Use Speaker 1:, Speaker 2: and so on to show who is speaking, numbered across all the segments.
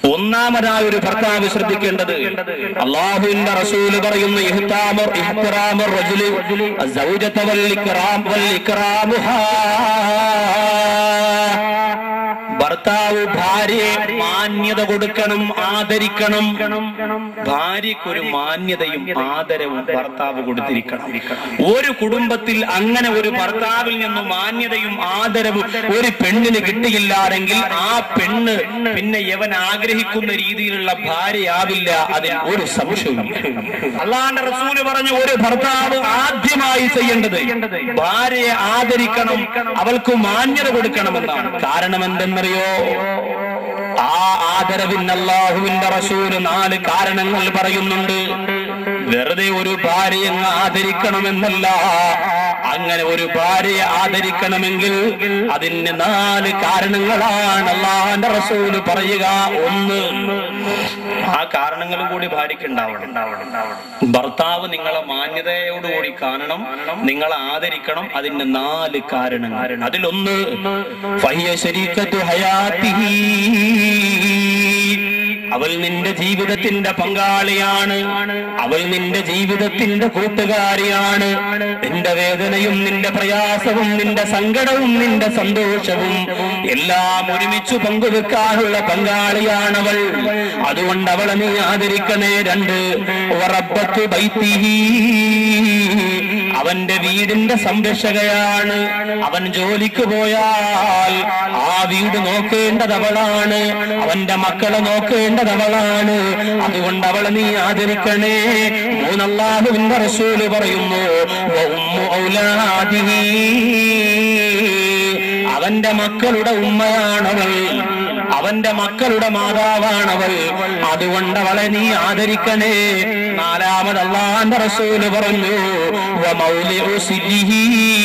Speaker 1: ഒന്നാമതായ ഒരു ഭർത്താവ് ശ്രദ്ധിക്കേണ്ടത് അള്ളാഹുവിന്റെ റസൂല് പറയുന്നു ഇഹ്താമു ഇഹ്തിറാമു റജുലി അസ്സൗജത വൽ ഇക്റാം വൽ ഇക്റാമുഹാ ഭർത്താവ് ഭാര്യയെ മാന്യത കൊടുക്കണം ആദരിക്കണം ഭാര്യയ്ക്കൊരു മാന്യതയും ആദരവും ഭർത്താവ് കൊടുത്തിരിക്കണം ഒരു കുടുംബത്തിൽ അങ്ങനെ ഒരു ഭർത്താവിൽ നിന്ന് മാന്യതയും ആദരവും ഒരു പെണ്ണിന് കിട്ടിയില്ലാരെങ്കിൽ ആ പെണ്ണ് പിന്നെ യവൻ ആഗ്രഹിക്കുന്ന രീതിയിലുള്ള ഭാര്യയാവില്ല അതിൽ ഒരു സംശയവും അള്ളാന്റെ റസൂല് പറഞ്ഞു ഒരു ഭർത്താവ് ആദ്യമായി ചെയ്യേണ്ടത് ഭാര്യയെ ആദരിക്കണം അവൾക്ക് മാന്യത കൊടുക്കണമെന്നാണ് കാരണം എന്തെന്നറിയോ ആ ആദരവിന് അള്ളാഹുവിന്റെ റസൂല് നാല് കാരണങ്ങൾ പറയുന്നുണ്ട് വെറുതെ ഒരു ഭാര്യയെ അങ്ങ് ആദരിക്കണമെന്നല്ല അങ്ങനെ ഒരു ഭാര്യയെ ആദരിക്കണമെങ്കിൽ അതിന് നാല് കാരണങ്ങളാണ് അള്ളാഹന്റെ റസൂല് പറയുക ഒന്ന് ആ കാരണങ്ങളും കൂടി ഭാര്യയ്ക്ക് ഉണ്ടാവണം ഭർത്താവ് നിങ്ങളെ മാന്യതയോടുകൂടി കാണണം നിങ്ങളെ ആദരിക്കണം അതിന് നാല് കാരണങ്ങൾ അതിലൊന്ന് ഫഹിയ ശരീക്കത്തു ഹയാത്തിഹി അവൾ നിന്റെ ജീവിതത്തിന്റെ പങ്കാളിയാണ് അവൾ നിന്റെ ജീവിതത്തിന്റെ കൂട്ടുകാരിയാണ് നിന്റെ വേദനയും നിന്റെ പ്രയാസവും നിന്റെ സങ്കടവും നിന്റെ സന്തോഷവും എല്ലാം ഒരുമിച്ച് പങ്കുവെക്കാനുള്ള പങ്കാളിയാണവൾ അതുകൊണ്ട് അവളെ നീ ആദരിക്കണേ രണ്ട് ഉറപ്പത്തു ബൈത്തിഹി അവന്റെ വീടിന്റെ സംരക്ഷകയാണ് അവൻ ജോലിക്ക് പോയാൽ ആ വീട് നോക്കേണ്ടത് അവളാണ് അവന്റെ മക്കളെ നോക്കേണ്ടത് അവളാണ് അതുകൊണ്ട് അവളെ നീ ആദരിക്കണേ മൂന്നല്ലാഹുവിന്റെ റസൂല് പറയുന്നു "വ ഉമ്മു ഔലാദിഹി." അവന്റെ മക്കളുടെ ഉമ്മയാണവൾ അവന്റെ മക്കളുടെ മാതാവാണവൾ അതുകൊണ്ട് അവളെ നീ ആദരിക്കണേ നാലാമത് അള്ളാന്റെ റസൂല് പറഞ്ഞു "വ മൗലിഉ സിദ്ദിഹി."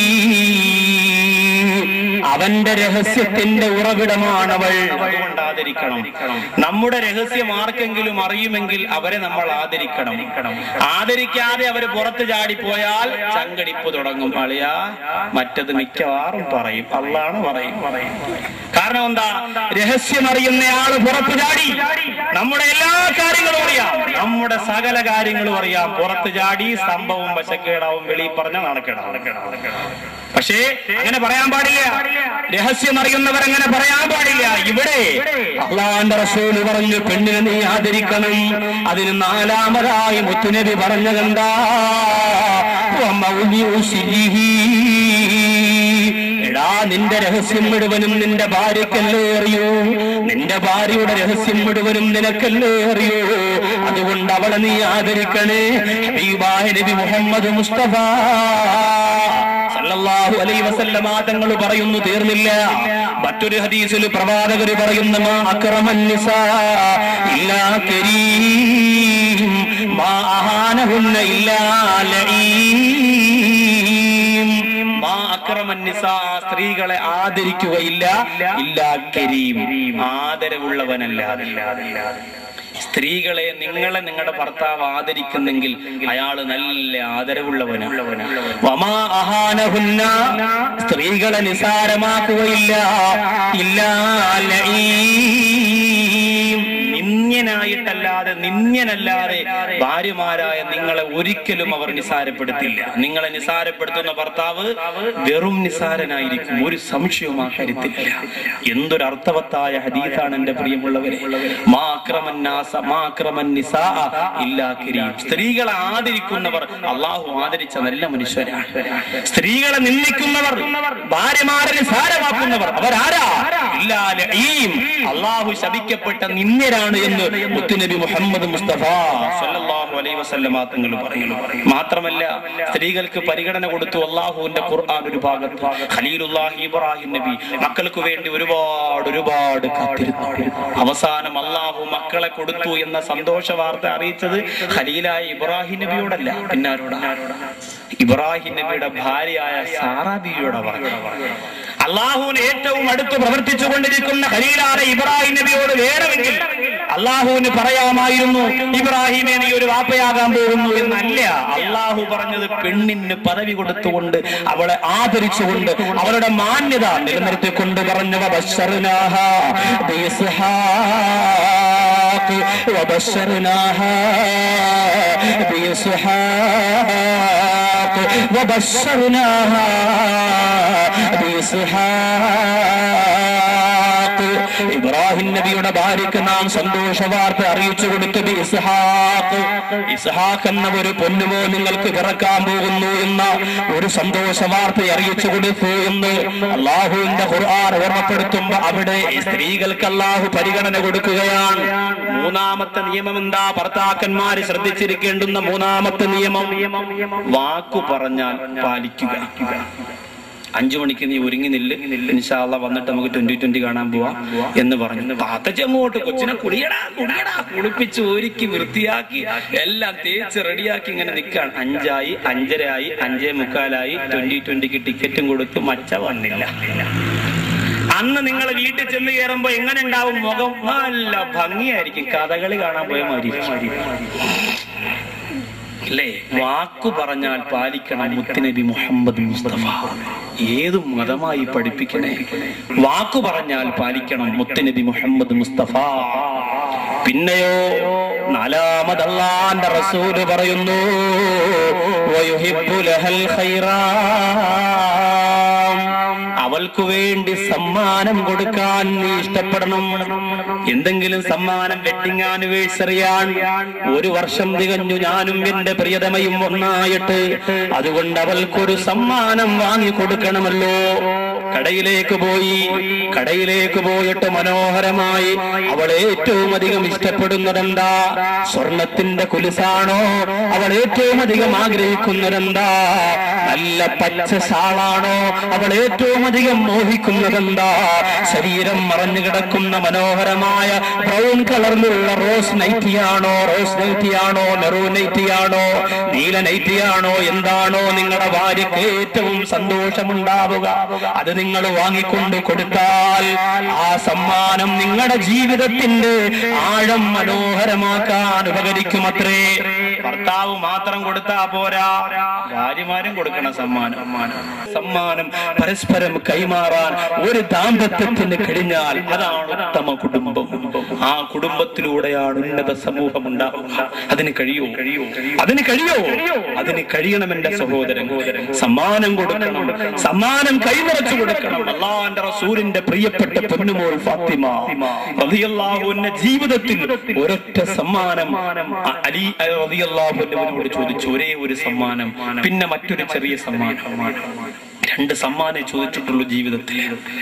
Speaker 1: അവന്റെ രഹസ്യത്തിന്റെ ഉറവിടമാണവൾ അതുകൊണ്ട് ആദരിക്കണം നമ്മുടെ രഹസ്യം ആർക്കെങ്കിലും അറിയുമെങ്കിൽ അവരെ നമ്മൾ ആദരിക്കണം ആദരിക്കാതെ അവര് പുറത്ത് ചാടിപ്പോയാൽ ചങ്കടിപ്പ് തുടങ്ങും അളിയാ മറ്റത് മിക്കവാറും പറയും അള്ളാണ് പറയും പറയും കാരണം എന്താ രഹസ്യം അറിയുന്നയാള് പുറത്ത് ചാടി നമ്മുടെ എല്ലാ കാര്യങ്ങളും അറിയാം നമ്മുടെ സകല കാര്യങ്ങളും അറിയാം പുറത്ത് ചാടി സംഭവം വശക്കേടാവും വെളി പറഞ്ഞ നടക്കേടാവും പക്ഷേ അങ്ങനെ പറയാൻ പാടില്ല രഹസ്യം അറിയുന്നവർ അങ്ങനെ പറയാൻ പാടില്ല ഇവിടെ അള്ളാന്റെ റസൂല് പറഞ്ഞു പെണ്ണിനെ നീ ആദരിക്കണം അതിന് നാലാമതായി മുത്തുനബി പറഞ്ഞതെന്താ വമൗലിഉ സിരിഹി. എടാ നിന്റെ രഹസ്യം മുഴുവനും നിന്റെ ഭാര്യക്കല്ലേ അറിയൂ നിന്റെ ഭാര്യയുടെ രഹസ്യം മുഴുവനും നിനക്കല്ലേ അറിയൂ അതുകൊണ്ട് അവളെ നീ ആദരിക്കണേ ഹബീബായ നബി മുഹമ്മദ് മുസ്തഫ സല്ലല്ലാഹു അലൈഹി വസല്ലമ തങ്ങൾ പറയുന്നു തീർന്നില്ല മറ്റൊരു ഹദീസിൽ പ്രവാചകർ പറയുന്ന മാ അക്രമൻ നിസാ ഇല്ലാ കരീം മാ അഹാനഹുന്ന ഇല്ലാ ലഈം മാ അക്രമൻ നിസാ സ്ത്രീകളെ ആദരിക്കുകയില്ല ഇല്ലാ കരീം ആദരവുള്ളവനല്ലാതെ സ്ത്രീകളെ നിങ്ങളെ നിങ്ങളുടെ ഭർത്താവ് ആദരിക്കുന്നെങ്കിൽ അയാള് നല്ല ആദരവുള്ളവനാണ് വമാ അഹാനഹുന്ന സ്ത്രീകളെ നിസാരമാക്കുകയില്ല ഇല്ലാ ലഈം. നിന്ദ്യനായിട്ടല്ലാതെ നിന്ദ്യനല്ലാതെ ഭാര്യമാരായ നിങ്ങളെ ഒരിക്കലും അവർ നിസാരപ്പെടുത്തില്ല നിങ്ങളെ നിസാരപ്പെടുത്തുന്ന ഭർത്താവ് വെറും നിസാരനായിരിക്കും ഒരു സംശയവും ആ കാര്യത്തിലില്ല എന്തൊരു അർത്ഥവത്തായ ഹദീസാണ് എന്റെ പ്രിയമുള്ളവരെ മാക്രമന്നാസ മാക്രമൻ നിസാ ഇല്ലാ കരീം സ്ത്രീകളെ ആദരിക്കുന്നവർ അള്ളാഹു ആദരിച്ച നല്ല മനുഷ്യരാണ് സ്ത്രീകളെ നിന്ദിക്കുന്നവർ ഭാര്യമാരെ നിസാരമാക്കുന്നവർ അവരാരാ ഇല്ലാ ലഈം. അള്ളാഹു ശപിക്കപ്പെട്ട നിന്ദ്യരാണ് എന്ന് മുത്തുനബി മുഹമ്മദ് മുസ്തഫ സല്ലല്ലാഹു അലൈഹി വസല്ലമ തങ്ങൾ പറയുന്നു മാത്രമല്ല സ്ത്രീകൾക്ക് പരിഗണന കൊടുത്തു അള്ളാഹുവിന്റെ ഖുർആൻ ഒരു ഭാഗത്ത് ഖലീലുല്ലാഹി ഇബ്രാഹിം നബി മക്കൾക്ക് വേണ്ടി ഒരുപാട് ഒരുപാട് കാത്തിരുന്നു അവസാനം അള്ളാഹു മക്കളെ കൊടുത്തു എന്ന സന്തോഷ വാർത്ത അറിയിച്ചത് ഖലീലായ ഇബ്രാഹിം നബിയോടല്ല പിന്നാരോടാ ഇബ്രാഹിം നബിയുടെ ഭാര്യയായ സാറാ ബിയുടെ അള്ളാഹുവിന് ഏറ്റവും അടുത്ത് പ്രവർത്തിച്ചു കൊണ്ടിരിക്കുന്ന ഖലീലായ ഇബ്രാഹിം നബിയോട് വേണമെങ്കിൽ അള്ളാഹുവിന് പറയാമായിരുന്നു ഇബ്രാഹിമെ നീ ഒരു വാപ്പയാകാൻ പോകുന്നു എന്നല്ല അള്ളാഹു പറഞ്ഞത് പെണ്ണിന് പദവി കൊടുത്തുകൊണ്ട് അവളെ ആദരിച്ചുകൊണ്ട് അവളുടെ മാന്യത നിലനിർത്തിക്കൊണ്ട് പറഞ്ഞവ ബശ്ശർനാഹ ബിസ്ഹാ
Speaker 2: وبشرناها بإسحاق وبشرناها بإسحاق ഇബ്രാഹിം നബിയുടെ ഭാര്യക്ക് നാം സന്തോഷ വാർത്ത അറിയിച്ചു കൊടുത്തത് ഇസ്ഹാഖ് ഇസ്ഹാഖ് എന്ന ഒരു പൊന്നുമോ നിങ്ങൾക്ക് പിറക്കാൻ പോകുന്നു എന്ന ഒരു സന്തോഷ വാർത്ത അറിയിച്ചു കൊടുത്തു എന്ന് അള്ളാഹുവിന്റെ ഖുർആൻ ഓർമ്മപ്പെടുത്തുമ്പോ അവിടെ സ്ത്രീകൾക്ക് അള്ളാഹു പരിഗണന കൊടുക്കുകയാണ് മൂന്നാമത്തെ നിയമം എന്താ ഭർത്താക്കന്മാര് ശ്രദ്ധിച്ചിരിക്കേണ്ടുന്ന മൂന്നാമത്തെ നിയമം വാക്കു പറഞ്ഞാൽ പാലിക്കുക അഞ്ചു മണിക്ക് നീ ഒരുങ്ങി നില്ല് ഇൻഷാല്ല വന്നിട്ട് നമുക്ക് ട്വന്റി ട്വന്റി കാണാൻ പോവാ എന്ന് പറഞ്ഞു താത്തച്ച് അങ്ങോട്ട് കൊച്ചിനെ കുടിയടാ കുടിയടാ കുളിപ്പിച്ച് ഒരുക്കി വൃത്തിയാക്കി എല്ലാം തേച്ച് റെഡിയാക്കി ഇങ്ങനെ നിൽക്കാണ് അഞ്ചായി അഞ്ചരയായി അഞ്ചേ മുക്കാലായി ട്വന്റി ട്വന്റിക്ക് ടിക്കറ്റും കൊടുത്ത് മച്ച വന്നില്ല അന്ന് നിങ്ങൾ വീട്ടിൽ ചെന്ന് കയറുമ്പോ എങ്ങനെ ഉണ്ടാവും മുഖം നല്ല ഭംഗിയായിരിക്കും കഥകളി കാണാൻ പോയ മാതിരി അല്ലേ വാക്കു പറഞ്ഞാൽ പാലിക്കണം മുത്തുനബി മുഹമ്മദ് മുസ്തഫ ഏത് മതമായി പഠിപ്പിക്കണേ വാക്കു പറഞ്ഞാൽ പാലിക്കണം മുത്തുനബി മുഹമ്മദ് മുസ്തഫ പിന്നെയോ നാലാമതല്ലാന്റെ റസൂല് പറയുന്നു വയുഹിബ്ബു ലഹൽ ഖൈറാം. അവൾക്ക് വേണ്ടി സമ്മാനം കൊടുക്കാൻ നീ ഇഷ്ടപ്പെടണം എന്തെങ്കിലും സമ്മാനം വെഡിങ് ആനിവേഴ്സറിയാണ് ഒരു വർഷം തികഞ്ഞു ഞാനും എന്റെ പ്രിയതമയും ഒന്നായിട്ട് അതുകൊണ്ട് അവൾക്കൊരു സമ്മാനം വാങ്ങി കൊടുക്കണമല്ലോ കടയിലേക്ക് പോയി കടയിലേക്ക് പോയിട്ട് മനോഹരമായി അവൾ ഏറ്റവും അധികം ഇഷ്ടപ്പെടുന്നതെന്താ സ്വർണത്തിന്റെ കുലുസാണോ അവൾ ഏറ്റവും അധികം ആഗ്രഹിക്കുന്നതെന്താ നല്ല പച്ച ഷാളാണോ അവൾ ഏറ്റവും അധികം മോഹിക്കുന്നതെന്താ ശരീരം മറഞ്ഞു കിടക്കുന്ന മനോഹരമായ ബ്രൗൺ കളറിലുള്ള റോസ് നൈറ്റിയാണോ റോസ് നൈറ്റിയാണോ നെറു നൈറ്റിയാണോ നീല നൈറ്റിയാണോ എന്താണോ നിങ്ങളുടെ ഭാര്യക്ക് ഏറ്റവും സന്തോഷമുണ്ടാവുക അത് നിങ്ങൾ വാങ്ങിക്കൊണ്ട് കൊടുത്താൽ ആ സമ്മാനം നിങ്ങളുടെ ജീവിതത്തിന്റെ ആഴം മനോഹരമാക്കാൻ ഉപകരിക്കുമത്രേ ഭർത്താവ് മാത്രം കൊടുത്താ പോരാ ഭാര്യമാരും കൊടുക്കണം സമ്മാനം സമ്മാനം പരസ്പരം കൈമാറാൻ ഒരു ദാമ്പത്യത്തിന് കഴിഞ്ഞാൽ അതാണ് ഉത്തമ കുടുംബം ആ കുടുംബത്തിലൂടെയാണ് ഉന്നത സമൂഹം ഉണ്ടാവുക അതിന് കഴിയോ അതിന് കഴിയോ അതിന് കഴിയണം എന്റെ സഹോദരൻ സമ്മാനം കൊടുക്കണം സമ്മാനം കൈനിറച്ചു കൊടുക്കണം അള്ളാന്റെ റസൂലിന്റെ പ്രിയപ്പെട്ട പൊന്നുമോൾ ഫാത്തിമ റളിയല്ലാഹുവിന്റെ ജീവിതത്തിൽ ഒരൊറ്റ സമ്മാനം അ- അലി റളിയല്ലാഹുവിനോട് ചോദിച്ചു ഒരേ ഒരു സമ്മാനം പിന്നെ മറ്റൊരു ചെറിയ സമ്മാനം രണ്ട് സമ്മാനം ചോദിച്ചിട്ടുള്ളൂ ജീവിതത്തിൽ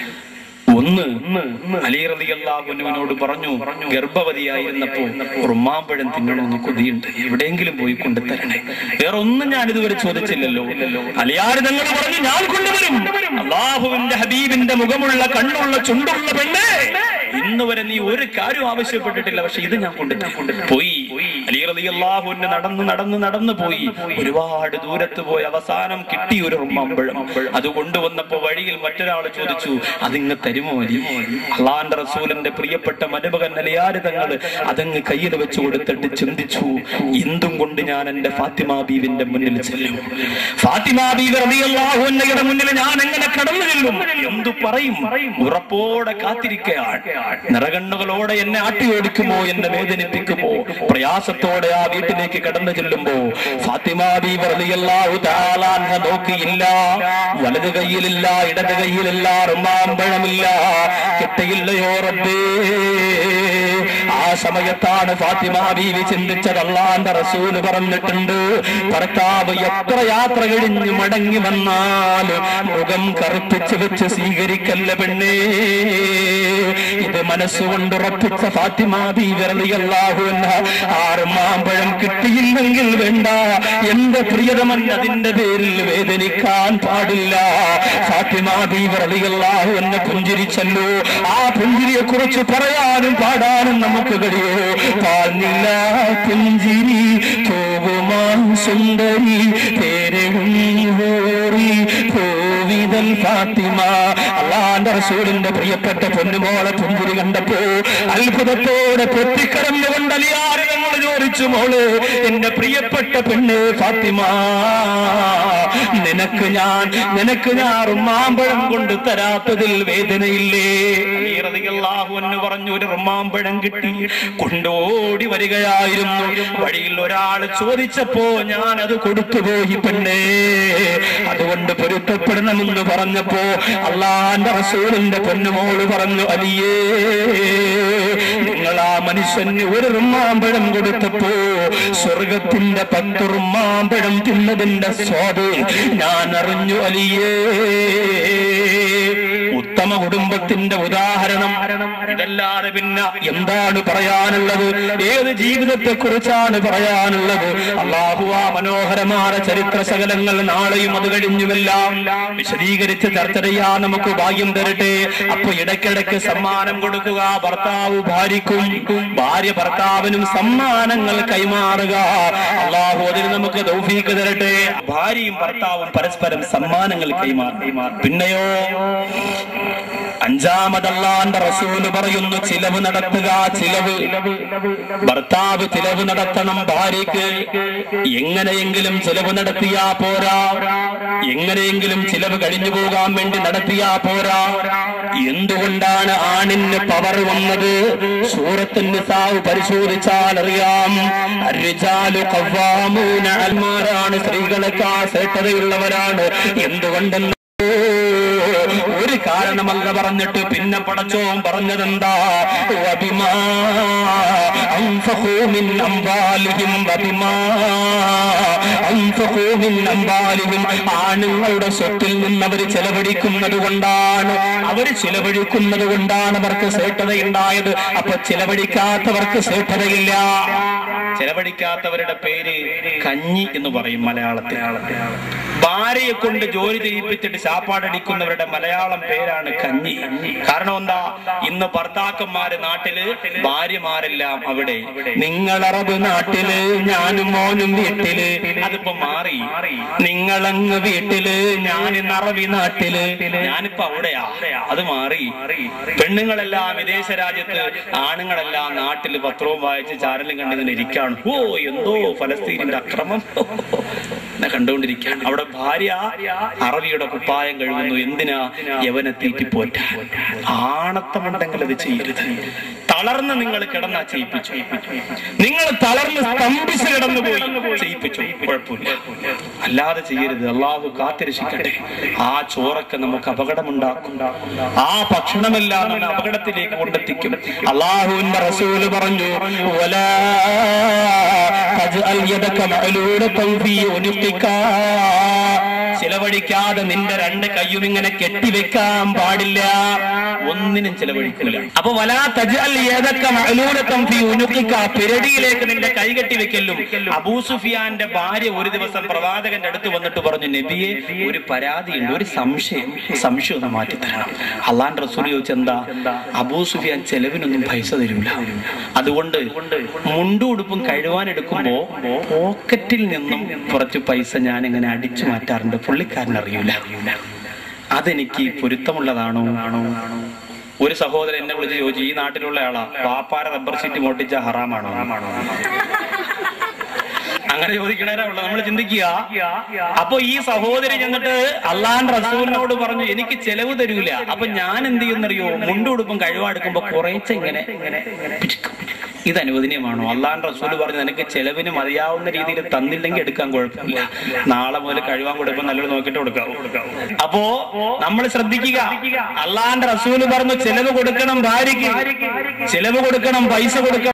Speaker 2: ഒന്ന് അലി റളിയല്ലാഹുവിനോട് പറഞ്ഞു ഗർഭവതിയായിരുന്നപ്പോ ഉറുമാമ്പഴം തിന്നണമെന്ന് കൊതിയുണ്ട് എവിടെയെങ്കിലും പോയി കൊണ്ടുതരണേ വേറെ ഒന്നും ഞാൻ ഇതുവരെ ചോദിച്ചില്ലല്ലോ അലിയാർ നിങ്ങൾ പറഞ്ഞു ഞാൻ കൊണ്ടുവരും അള്ളാഹുവിന്റെ ഹബീബിന്റെ മുഖമുള്ള കണ്ണുള്ള ചുണ്ടുള്ള പെണ്ണ് ഇന്ന് വരെ നീ ഒരു കാര്യം ആവശ്യപ്പെട്ടിട്ടില്ല പക്ഷെ ഇത് ഞാൻ കൊണ്ട് പോയി അലി റളിയല്ലാഹുവിന്റെ നടന്ന് നടന്ന് നടന്നു പോയി ഒരുപാട് ദൂരത്ത് പോയി അവസാനം കിട്ടി ഒരു ഉറുമാമ്പഴം അത് കൊണ്ടുവന്നപ്പോ വഴിയിൽ മറ്റൊരാൾ ചോദിച്ചു അതിങ്ങ് തരുമോ അലി അള്ളാന്റെ റസൂലിന്റെ പ്രിയപ്പെട്ട മരുമകൻ അലിയാര് തങ്ങള് അതങ്ങ് കയ്യിൽ വെച്ച് കൊടുത്തിട്ട് ചിന്തിച്ചു എന്തും കൊണ്ട് ഞാൻ എന്റെ ഫാത്തിമ ബീവിന്റെ മുന്നിൽ ചെല്ലും ഫാത്തിമ ബീവി റളിയല്ലാഹുവിന്റെ മുന്നിൽ ഞാൻ എങ്ങനെ കടന്നു ചെല്ലും എന്തു പറയും ഉറപ്പോടെ കാത്തിരിക്കുകയാണ് നിറകണ്ണുകളോടെ എന്നെ ആട്ടിയോടിക്കുമോ എന്നെ വേദനിപ്പിക്കുമോ പ്രയാസത്തോടെ ആ വീട്ടിലേക്ക് കടന്നു ചെല്ലുമ്പോ ഫാത്തിമ ബീവി റളിയല്ലാഹു തആല അൻഹ നോക്കിയില്ല വലത് കൈയിലില്ല ഇടത് കൈയിലില്ല റുമാമ്പഴമില്ല കിട്ടയില്ലയോ റബ്ബേ ആ സമയത്താണ് ഫാത്തിമ ബീവി ചിന്തിച്ചത് അള്ളാന്റെ റസൂല് പറഞ്ഞിട്ടുണ്ട് ഭർത്താവ് എത്ര യാത്ര കഴിഞ്ഞ് മടങ്ങി വന്നാൽ മുഖം കറുപ്പിച്ച് വെച്ച് സ്വീകരിക്കല്ല പെണ്ണേ ഇത് മനസ്സുകൊണ്ട് ഉറപ്പിച്ച ഫാത്തിമ ബീവി റളിയല്ലാഹു അൻഹ ആറ് മാമ്പഴം കിട്ടിയില്ലെങ്കിൽ വേണ്ട എന്റെ പ്രിയതമൻ അതിന്റെ പേരിൽ വേദനിക്കാൻ പാടില്ല ഫാത്തിമ ബീവി റളിയല്ലാഹു എന്നെ പുഞ്ചിരിച്ചല്ലോ ആ പുഞ്ചിരിയെ കുറിച്ച് പറയാനും പാടാനും നമുക്ക് കഴിയോ പാൽനില പുഞ്ചിരി തോവുമാൻ സുന്ദരി പേരെഴുന്നോറി കോവിതൽ ഫാത്തിമ അള്ളാന്റെ റസൂലിന്റെ പ്രിയപ്പെട്ട പൊന്നുമോളെ പുഞ്ചിരി കണ്ടപ്പോ അത്ഭുതത്തോടെ പൊട്ടിക്കടന്നുകൊണ്ട് അലിയാറ് ഞങ്ങൾ ചോദിച്ചു മോള് എന്റെ പ്രിയപ്പെട്ട പെണ്ണ് ഫാത്തിമ നിനക്ക് ഞാൻ നിനക്ക് ഞാൻ റുമാമ്പഴം കൊണ്ട് തരാത്തതിൽ വേദനയില്ലേ അള്ളാഹു എന്ന് പറഞ്ഞു ഒരു റുമാമ്പഴം കിട്ടി കൊണ്ടോടി വരികയായിരുന്നു വഴിയിൽ ഒരാൾ ചോദിച്ചപ്പോ ഞാൻ അത് കൊടുത്തുപോയി പെണ്ണേ അതുകൊണ്ട് പൊരുത്തപ്പെടണമെന്ന് പറഞ്ഞപ്പോ അള്ളാന്റെ റസൂലിന്റെ പൊന്നുമോള് പറഞ്ഞു അലിയേ നിങ്ങൾ ആ മനുഷ്യന് ഒരു റുമാമ്പഴം കൊടുത്തപ്പോ സ്വർഗത്തിന്റെ പത്ത് റുമാമ്പഴം തിന്നതിന്റെ സ്വാദ് ഞാൻ അറിഞ്ഞു അലിയേ ഉത്തമ കുടുംബത്തിന്റെ ഉദാഹരണം ഇതല്ലാതെ പിന്നെ എന്താണ് പറയാനുള്ളത് ഏത് ജീവിതത്തെ കുറിച്ചാണ് പറയാനുള്ളത് അള്ളാഹു ആ മനോഹരമായ ചരിത്ര ശകലങ്ങൾ നാളെയും അത് കഴിഞ്ഞുമെല്ലാം വിശദീകരിച്ച് ചർച്ച ചെയ്യാൻ നമുക്ക് ഭാഗ്യം തരട്ടെ അപ്പൊ ഇടയ്ക്കിടയ്ക്ക് സമ്മാനം കൊടുക്കുക ഭർത്താവ് ഭാര്യക്കും ഭാര്യ ഭർത്താവിനും സമ്മാനങ്ങൾ കൈമാറുക അള്ളാഹു അതിന് നമുക്ക് ദൗഫീക്ക് തരട്ടെ ഭാര്യയും ഭർത്താവും പരസ്പരം സമ്മാനങ്ങൾ കൈമാറും പിന്നെയോ അഞ്ചാമതല്ലാന്റെ റസൂല് പറയുന്നു ചിലവ് നടത്തുക ചിലവ് ഭർത്താവ് ചിലവ് നടത്തണം ഭാര്യയ്ക്ക് എങ്ങനെയെങ്കിലും ചിലവ് നടത്തിയാ പോരാ എങ്ങനെയെങ്കിലും ചിലവ് കഴിഞ്ഞു പോകാൻ വേണ്ടി നടത്തിയാ പോരാ എന്തുകൊണ്ടാണ് ആണിന് പവർ വന്നത് സൂറത്തിന്റെ സാവ് പരിശോധിച്ചാൽ അറിയാം അരിജാലു കവ്വാമൂന അൽമാരാണ് സ്ത്രീകളെക്കാൾ ശ്രേഷ്ഠതയുള്ളവരാണ് എന്തുകൊണ്ടെന്ന് ഒരു കാരണമല്ല പറഞ്ഞിട്ട് പിന്നെ പടച്ചോൻ പറഞ്ഞതെന്താ വബിമാ അൻഫഖൂ മിൻ അംവാലിഹിം വബിമാ അൻഫഖൂ മിൻ അംവാലിഹിം ആണുങ്ങളുടെ സ്വത്തിൽ നിന്ന് അവർ ചെലവഴിക്കുന്നത് കൊണ്ടാണ് അവർ ചെലവഴിക്കുന്നത് കൊണ്ടാണ് അവർക്ക് ശ്രേഷ്ഠതയുണ്ടായത് അപ്പൊ ചെലവഴിക്കാത്തവർക്ക് ശ്രേഷ്ഠതയില്ല ചെലവഴിക്കാത്തവരുടെ പേര് കഞ്ഞി എന്ന് പറയും മലയാളത്തിൽ ഭാര്യയെ കൊണ്ട് ജോലി ചെയ്യിപ്പിച്ചിട്ട് ശാപ്പാടടിക്കുന്നവരുടെ മലയാളം പേരാണ് കഞ്ഞി കാരണം എന്താ ഇന്ന് ഭർത്താക്കന്മാര് നാട്ടില് ഭാര്യമാരെല്ലാം അവിടെ നിങ്ങൾ അറബ് നാട്ടില് ഞാനും മോനും വീട്ടില് അതിപ്പോ മാറി നിങ്ങളങ്ങ് വീട്ടില് ഞാൻ ഇന്ന് അറബി നാട്ടില് ഞാനിപ്പോ അവിടെയാ അത് മാറി പെണ്ണുങ്ങളെല്ലാം വിദേശ രാജ്യത്ത് ആണുങ്ങളെല്ലാം നാട്ടില് പത്രവും വായിച്ച് ചാരലും കണ്ടിങ്ങനെ ഇരിക്കാണ് ഓ എന്തോ ഫലസ്തീനിന്റെ അക്രമം എന്നെ കണ്ടുകൊണ്ടിരിക്കുകയാണ് അവിടെ ഭാര്യ അറബിയുടെ കുപ്പായം കഴുകുന്നു എന്തിനാ യവനെ തീറ്റിപ്പോറ്റ ആണത്തമുണ്ടെങ്കിൽ അത് ചെയ്യരുത് തളർന്ന് നിങ്ങൾ കിടന്നാ ചെയ്യിപ്പിച്ചു നിങ്ങൾ തളർന്ന് സ്തംഭിച്ച് കിടന്നു പോയി ചെയ്യിപ്പിച്ചു കുഴപ്പമില്ല അല്ലാതെ ചെയ്യരുത് അള്ളാഹു കാത്തിരക്ഷിക്കട്ടെ ആ ചോറൊക്കെ നമുക്ക് അപകടമുണ്ടാക്കും ആ ഭക്ഷണമെല്ലാം നമ്മെ അപകടത്തിലേക്ക് കൊണ്ടെത്തിക്കും അള്ളാഹുവിന്റെ റസൂല് പറഞ്ഞു "വലാ തജ്അൽ യദക മഅലൂലതൻ ഫീ ഉനുഖിക." ചിലവഴിക്കാതെ നിന്റെ രണ്ട് കയ്യും ഇങ്ങനെ കെട്ടിവെക്കാൻ പാടില്ല ഒന്നിനും ചിലവഴിക്കില്ല അപ്പൊ വലാ തജ്അൽ യദക മഅലൂലതൻ ഫീ ഉനുഖിക പെരടിയിലേക്ക് നിന്റെ കൈ കെട്ടി വെക്കലും അബൂ സുഫിയാന്റെ ഭാര്യ ഒരു ദിവസം പ്രവാചകന്റെ അടുത്ത് വന്നിട്ട് പറഞ്ഞു നബിയെ ഒരു പരാതിയുണ്ട് ഒരു സംശയം സംശയം ഒന്ന് മാറ്റി തരണം അള്ളാൻ റസൂൽ ചോദിച്ചെന്താ അബൂ സുഫിയാൻ ചെലവിനൊന്നും പൈസ തരൂല അതുകൊണ്ട് മുണ്ടും ഉടുപ്പും കഴുവാൻ എടുക്കുമ്പോ പോക്കറ്റിൽ നിന്നും കുറച്ച് പൈസ ഞാൻ ഇങ്ങനെ അടിച്ചു മാറ്റാറുണ്ട് പുള്ളിക്കാരൻ അറിയൂല അതെനിക്ക് പൊരുത്തമുള്ളതാണോ ആണോ ഒരു സഹോദരൻ എന്നെ വിളിച്ച് ചോദിച്ചു ഈ നാട്ടിലുള്ള ആളാ പാപ്പാര റബ്ബർ ഷീറ്റ് മോട്ടിച്ച ഹറാമാണോ അങ്ങനെ ചോദിക്കണേരാ നമ്മൾ ചിന്തിക്കുക അപ്പൊ ഈ സഹോദരി ചെന്നിട്ട് അള്ളാൻ റസൂലിനോട് പറഞ്ഞു എനിക്ക് ചെലവ് തരൂല അപ്പൊ ഞാൻ എന്ത് ചെയ്യുന്നറിയോ മുണ്ടുടുപ്പും കഴിവാടുക്കുമ്പോ കുറേച്ച ഇങ്ങനെ പിടിക്കും. ഇത് അനുവദനീയമാണോ അള്ളാൻ റസൂൽ പറഞ്ഞു നിനക്ക് ചെലവിന് മതിയാവുന്ന രീതിയിൽ തന്നില്ലെങ്കിൽ എടുക്കാൻ കുഴപ്പമില്ല നാളെ മുതൽ കഴിവാൻ കൊടുക്കുമ്പോൾ നല്ലൊരു നോക്കിയിട്ട് കൊടുക്കാം അപ്പോ നമ്മൾ ശ്രദ്ധിക്കുക അള്ളാന്റെ റസൂല് പറഞ്ഞു ചെലവ് കൊടുക്കണം ഭാര്യയ്ക്ക് ചെലവ് കൊടുക്കണം പൈസ കൊടുക്കണം